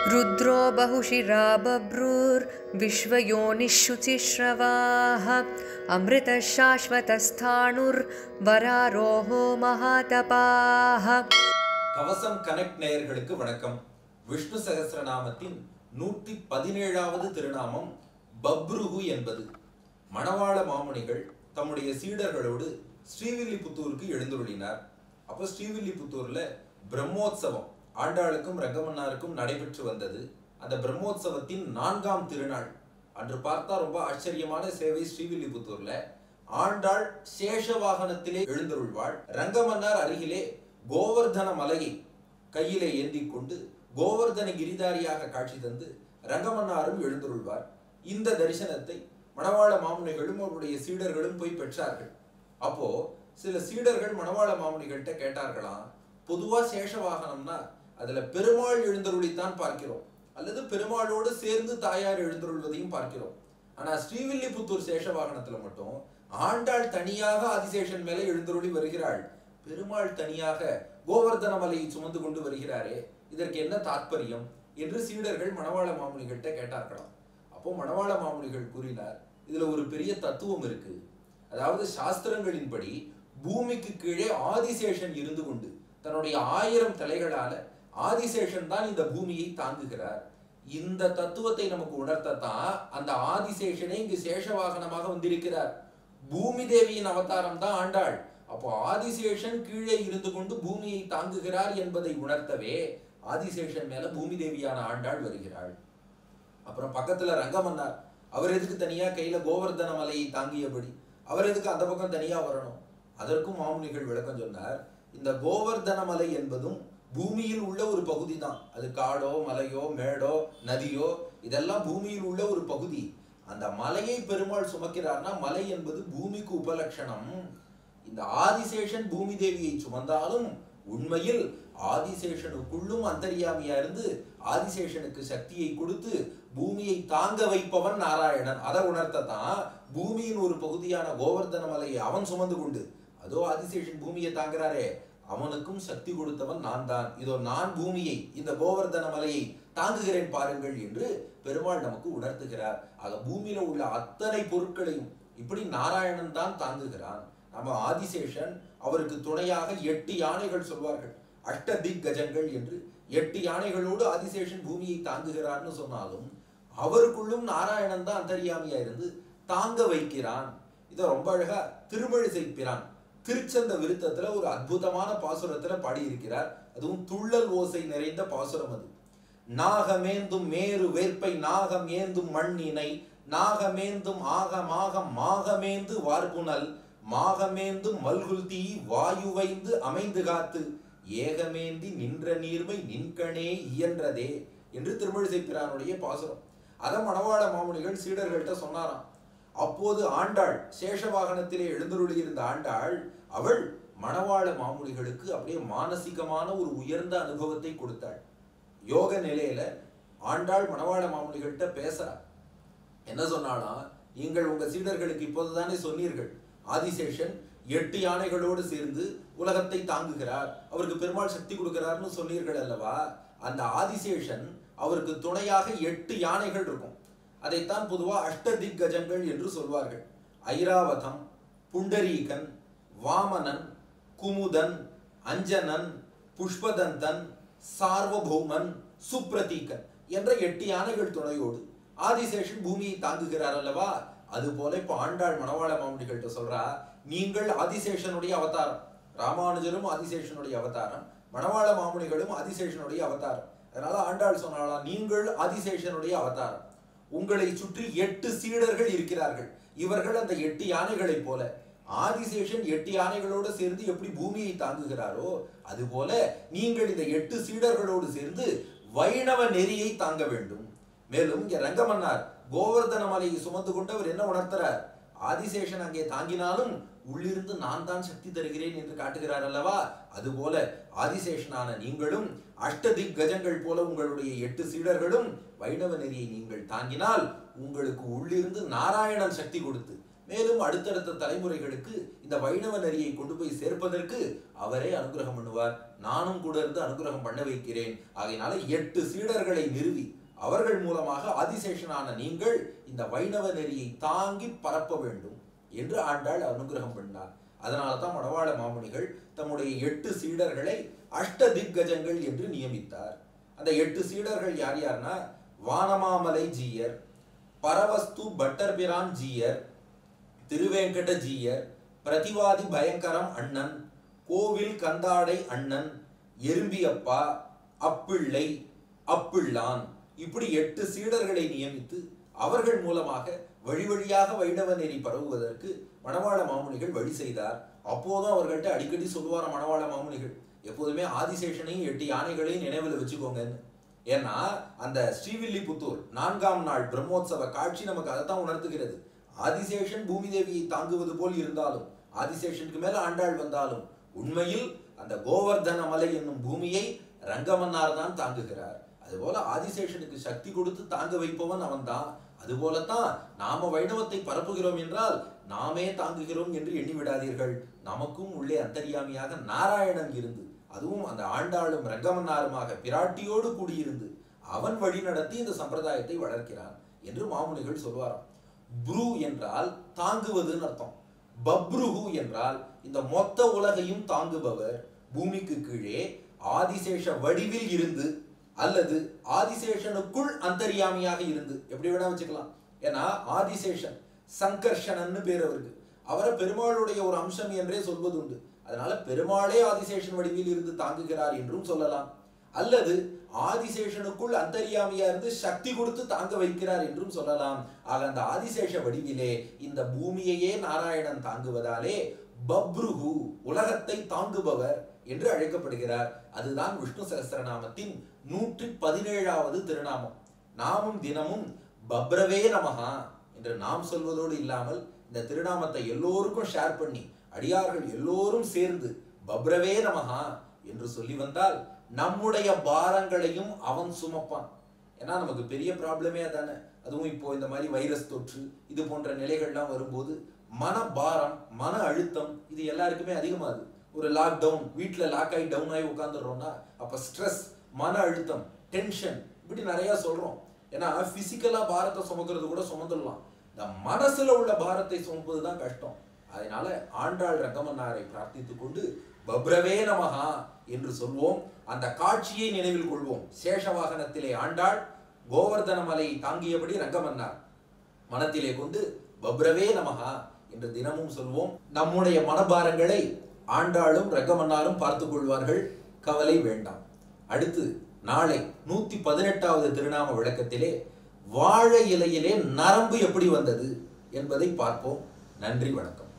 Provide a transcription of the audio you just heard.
रुद्रो बहुशिरा बभ्रुर्विश्वयोनिःशुचिश्रवाः अमृतः शाश्वतस्थाणुर्वरारोहो महातपाः கவசம் கனெக்ட் நேயர்களுக்கு வணக்கம் விஷ்ணு சகஸ்ரநாமத்தின் நூற்றி பதினேழாவது திருநாமம் பப்ருகு என்பது மணவாள மாமுனிகள் தம்முடைய சீடர்களோடு ஸ்ரீவில்லிபுத்தூருக்கு எழுந்துருளினார் அப்போ ஸ்ரீவில்லிபுத்தூர்ல பிரம்மோத்சவம் ஆண்டாளுக்கும் ரங்கமன்னாருக்கும் நடைபெற்று வந்தது அந்த பிரம்மோத்சவத்தின் நான்காம் திருநாள் அன்று பார்த்தா ரொம்ப ஆச்சரியமான சேவை ஸ்ரீவில்லிபுத்தூர்ல ஆண்டாள் சேஷ வாகனத்திலே எழுந்தருள்வாள் ரங்கமன்னார் அருகிலே கோவர்தன மலையை கையிலே ஏந்தி கொண்டு கோவர்தன கிரிதாரியாக காட்சி தந்து ரங்கமன்னாரும் எழுந்தருள்வார் இந்த தரிசனத்தை மணவாள மாமுனிகளும் அவருடைய சீடர்களும் போய் பெற்றார்கள் அப்போ சில சீடர்கள் மணவாள மாமுனிகள்கிட்ட கேட்டார்களாம் பொதுவா சேஷ வாகனம்னா அதுல பெருமாள் எழுந்தருளித்தான் பார்க்கிறோம் அல்லது பெருமாளோடு சேர்ந்து தாயார் எழுந்தருள்வதையும் பார்க்கிறோம் ஆனா ஸ்ரீவில்லிபுத்தூர் சேஷ வாகனத்துல மட்டும் ஆண்டாள் தனியாக ஆதிசேஷன் மேலே எழுந்தருளி வருகிறாள் பெருமாள் தனியாக கோவர்தன மலையை சுமந்து கொண்டு வருகிறாரே இதற்கு என்ன தாத்பரியம் என்று சீடர்கள் மணவாள மாமுனிகள்கிட்ட கேட்டார்களாம் அப்போ மணவாள மாமுனிகள் கூறினார் இதுல ஒரு பெரிய தத்துவம் இருக்கு அதாவது சாஸ்திரங்களின்படி பூமிக்கு கீழே ஆதிசேஷன் இருந்து கொண்டு தன்னுடைய ஆயிரம் தலைகளால ஆதிசேஷன் தான் இந்த பூமியை தாங்குகிறார் இந்த தத்துவத்தை நமக்கு உணர்த்தத்தான் அந்த ஆதிசேஷனே இங்கு சேஷ வாகனமாக வந்திருக்கிறார் பூமி தேவியின் அவதாரம் தான் ஆண்டாள் அப்போ ஆதிசேஷன் கீழே இருந்து கொண்டு பூமியை தாங்குகிறார் என்பதை உணர்த்தவே ஆதிசேஷன் மேல பூமி தேவியான ஆண்டாள் வருகிறாள் அப்புறம் பக்கத்துல ரங்கமன்னார் அவர் எதுக்கு தனியா கையில கோவர்தன மலையை தாங்கியபடி அவர் எதுக்கு அந்த பக்கம் தனியா வரணும் அதற்கும் மாமுனிகள் விளக்கம் சொன்னார் இந்த கோவர்தன மலை என்பதும் பூமியில் உள்ள ஒரு பகுதி தான் அது காடோ மலையோ மேடோ நதியோ இதெல்லாம் பூமியில் உள்ள ஒரு பகுதி அந்த மலையை பெருமாள் சுமக்கிறார்னா மலை என்பது பூமிக்கு உபலட்சணம் இந்த ஆதிசேஷன் பூமி தேவியை சுமந்தாலும் உண்மையில் ஆதிசேஷனுக்குள்ளும் அந்தரியாமியா இருந்து ஆதிசேஷனுக்கு சக்தியை கொடுத்து பூமியை தாங்க வைப்பவன் நாராயணன் அதை உணர்த்தத்தான் பூமியின் ஒரு பகுதியான கோவர்தன மலையை அவன் சுமந்து கொண்டு அதோ ஆதிசேஷன் பூமியை தாங்குறாரே அவனுக்கும் சக்தி கொடுத்தவன் நான் தான் இதோ நான் பூமியை இந்த கோவர்தன மலையை தாங்குகிறேன் பாருங்கள் என்று பெருமாள் நமக்கு உணர்த்துகிறார் ஆக பூமியில உள்ள அத்தனை பொருட்களையும் இப்படி நாராயணன் தான் தாங்குகிறான் நம்ம ஆதிசேஷன் அவருக்கு துணையாக எட்டு யானைகள் சொல்வார்கள் அஷ்ட திக் கஜங்கள் என்று எட்டு யானைகளோடு ஆதிசேஷன் பூமியை தாங்குகிறார்னு சொன்னாலும் அவருக்குள்ளும் நாராயணன் தான் அந்தரியாமியா இருந்து தாங்க வைக்கிறான் இதை ரொம்ப அழகா திருமழிசை பிரான் திருச்சந்த விருத்தத்துல ஒரு அற்புதமான பாசுரத்துல பாடியிருக்கிறார் அதுவும் துள்ளல் ஓசை நிறைந்த பாசுரம் அது நாகமேந்தும் மேரு வேற்பை நாகம் ஏந்தும் மண்ணினை நாகமேந்தும் ஆகமாக மாகமேந்து வார்புணல் மாகமேந்தும் மல்குல் தீ வாயுவைந்து அமைந்து காத்து ஏகமேந்தி நின்ற நீர்மை நின்கணே இயன்றதே என்று திருமழிசை பிரானுடைய பாசுரம் அத மணவாள மாமுனிகள் சீடர்கள்ட்ட சொன்னாராம் அப்போது ஆண்டாள் சேஷ வாகனத்திலே எழுந்தருளி இருந்த ஆண்டாள் அவள் மணவாள மாமுனிகளுக்கு அப்படியே மானசீகமான ஒரு உயர்ந்த அனுபவத்தை கொடுத்தாள் யோக நிலையில ஆண்டாள் மணவாள மாமுனிகள்கிட்ட பேசுறா என்ன சொன்னாலாம் நீங்கள் உங்க சீடர்களுக்கு இப்போதுதானே சொன்னீர்கள் ஆதிசேஷன் எட்டு யானைகளோடு சேர்ந்து உலகத்தை தாங்குகிறார் அவருக்கு பெருமாள் சக்தி கொடுக்கிறார்னு சொன்னீர்கள் அல்லவா அந்த ஆதிசேஷன் அவருக்கு துணையாக எட்டு யானைகள் இருக்கும் அதைத்தான் பொதுவா அஷ்ட திக்கஜங்கள் என்று சொல்வார்கள் ஐராவதம் புண்டரீகன் வாமனன் குமுதன் அஞ்சனன் புஷ்பதந்தன் சார்வபௌமன் சுப்ரதீகன் என்ற எட்டு யானைகள் துணையோடு ஆதிசேஷன் பூமியை தாங்குகிறார் அல்லவா அது போல இப்ப ஆண்டாள் மணவாள மாமுடிகள்கிட்ட சொல்றா நீங்கள் ஆதிசேஷனுடைய அவதாரம் ராமானுஜரும் ஆதிசேஷனுடைய அவதாரம் மணவாள மாமுனிகளும் ஆதிசேஷனுடைய அவதாரம் அதனால ஆண்டாள் சொன்னாலா நீங்கள் ஆதிசேஷனுடைய அவதாரம் உங்களை சுற்றி எட்டு சீடர்கள் இருக்கிறார்கள் இவர்கள் அந்த எட்டு யானைகளைப் போல ஆதிசேஷன் எட்டு யானைகளோடு சேர்ந்து எப்படி பூமியை தாங்குகிறாரோ அதுபோல நீங்கள் இந்த எட்டு சீடர்களோடு சேர்ந்து வைணவ நெறியை தாங்க வேண்டும் மேலும் இங்க ரங்கமன்னார் கோவர்தன மலையை சுமந்து கொண்டு அவர் என்ன உணர்த்துறார் ஆதிசேஷன் அங்கே தாங்கினாலும் உள்ளிருந்து நான் தான் சக்தி தருகிறேன் என்று காட்டுகிறார் அல்லவா அதுபோல ஆதிசேஷனான நீங்களும் அஷ்டதிக் கஜங்கள் போல உங்களுடைய எட்டு சீடர்களும் வைணவ நெறியை நீங்கள் தாங்கினால் உங்களுக்கு உள்ளிருந்து நாராயணன் சக்தி கொடுத்து மேலும் அடுத்தடுத்த தலைமுறைகளுக்கு இந்த வைணவ நெறியை கொண்டு போய் சேர்ப்பதற்கு அவரே அனுகிரகம் பண்ணுவார் நானும் கூட இருந்து அனுகிரகம் பண்ண வைக்கிறேன் ஆகையினால எட்டு சீடர்களை நிறுவி அவர்கள் மூலமாக ஆதிசேஷனான நீங்கள் இந்த வைணவ நெறியை தாங்கி பரப்ப வேண்டும் என்று ஆண்டாள் அனுகிரகம் பண்ணார் அதனால தான் மணவாள மாமுனிகள் தம்முடைய எட்டு சீடர்களை அஷ்ட திக்கஜங்கள் என்று நியமித்தார் அந்த எட்டு சீடர்கள் யார் யார்னா வானமாமலை ஜீயர் பரவஸ்து பட்டர்பிரான் ஜீயர் திருவேங்கட ஜீயர் பிரதிவாதி பயங்கரம் அண்ணன் கோவில் கந்தாடை அண்ணன் எறும்பியப்பா அப்பிள்ளை அப்பிள்ளான் இப்படி எட்டு சீடர்களை நியமித்து அவர்கள் மூலமாக வழி வழியாக வைணவ நெறி பரவுவதற்கு மணவாள மாமுனிகள் வழி செய்தார் அப்போதும் அவர்கள்ட்ட அடிக்கடி சொல்லுவார மணவாள மாமுனிகள் எப்போதுமே ஆதிசேஷனையும் எட்டு யானைகளையும் நினைவில் வச்சுக்கோங்கன்னு ஏன்னா அந்த ஸ்ரீவில்லிபுத்தூர் நான்காம் நாள் பிரம்மோற்சவ காட்சி நமக்கு அதைத்தான் உணர்த்துகிறது ஆதிசேஷன் பூமி தேவியை தாங்குவது போல் இருந்தாலும் ஆதிசேஷனுக்கு மேல ஆண்டாள் வந்தாலும் உண்மையில் அந்த கோவர்தன மலை என்னும் பூமியை ரங்கமன்னார் தான் தாங்குகிறார் அதுபோல ஆதிசேஷனுக்கு சக்தி கொடுத்து தாங்க வைப்பவன் அவன்தான் அதுபோலத்தான் நாம வைணவத்தை பரப்புகிறோம் என்றால் நாமே தாங்குகிறோம் என்று எண்ணி விடாதீர்கள் நமக்கும் உள்ளே அந்தரியாமியாக நாராயணன் இருந்து அதுவும் அந்த ஆண்டாளும் ரங்கமன்னாருமாக பிராட்டியோடு கூடியிருந்து அவன் வழி நடத்தி இந்த சம்பிரதாயத்தை வளர்க்கிறான் என்று மாமுனிகள் சொல்வாராம் ப்ரூ என்றால் தாங்குவதுன்னு அர்த்தம் பப்ருஹு என்றால் இந்த மொத்த உலகையும் தாங்குபவர் பூமிக்கு கீழே ஆதிசேஷ வடிவில் இருந்து அல்லது ஆதிசேஷனுக்குள் அந்தரியாமியாக இருந்து எப்படி வேணா வச்சுக்கலாம் ஏன்னா ஆதிசேஷன் சங்கர்ஷனன்னு பேர் அவருக்கு அவரை பெருமாளுடைய ஒரு அம்சம் என்றே சொல்வது உண்டு அதனால பெருமாளே ஆதிசேஷன் வடிவில் இருந்து தாங்குகிறார் என்றும் சொல்லலாம் அல்லது ஆதிசேஷனுக்குள் அந்தரியாமியா இருந்து சக்தி கொடுத்து தாங்க வைக்கிறார் என்றும் சொல்லலாம் ஆக அந்த ஆதிசேஷ வடிவிலே இந்த பூமியையே நாராயணன் தாங்குவதாலே பப்ருஹு உலகத்தை தாங்குபவர் என்று அழைக்கப்படுகிறார் அதுதான் விஷ்ணு சகஸ்திரநாமத்தின் நூற்றி பதினேழாவது திருநாமம் நாமும் தினமும் பப்ரவே நமஹா என்று நாம் சொல்வதோடு இல்லாமல் இந்த திருநாமத்தை எல்லோருக்கும் ஷேர் பண்ணி அடியார்கள் எல்லோரும் சேர்ந்து பப்ரவே நமஹா என்று சொல்லி வந்தால் நம்முடைய பாரங்களையும் அவன் சுமப்பான் ஏன்னா நமக்கு பெரிய ப்ராப்ளமே அதானே அதுவும் இப்போ இந்த மாதிரி வைரஸ் தொற்று இது போன்ற நிலைகள்லாம் வரும்போது மன பாரம் மன அழுத்தம் இது எல்லாருக்குமே அதிகமாகுது ஒரு லாக்டவுன் வீட்டில் லாக் ஆகி டவுன் ஆகி உட்காந்துடுறோம்னா அப்போ ஸ்ட்ரெஸ் மன அழுத்தம் டென்ஷன் இப்படி நிறைய சொல்றோம் ஏன்னா பிசிக்கலா பாரத்தை சுமக்கிறது கூட சுமந்துடலாம் இந்த மனசுல உள்ள பாரத்தை சுமப்பது தான் கஷ்டம் அதனால ஆண்டாள் ரங்கமன்னாரை பிரார்த்தித்துக் கொண்டு பப்ரவே நமஹா என்று சொல்வோம் அந்த காட்சியை நினைவில் கொள்வோம் சேஷ வாகனத்திலே ஆண்டாள் கோவர்தன மலையை தாங்கியபடி ரங்கமன்னார் மனத்திலே கொண்டு பப்ரவே நமஹா என்று தினமும் சொல்வோம் நம்முடைய மனபாரங்களை ஆண்டாளும் ரங்கமன்னாரும் பார்த்துக் கொள்வார்கள் கவலை வேண்டாம் அடுத்து நாளை நூத்தி பதினெட்டாவது திருநாம விளக்கத்திலே வாழை இலையிலே நரம்பு எப்படி வந்தது என்பதை பார்ப்போம் நன்றி வணக்கம்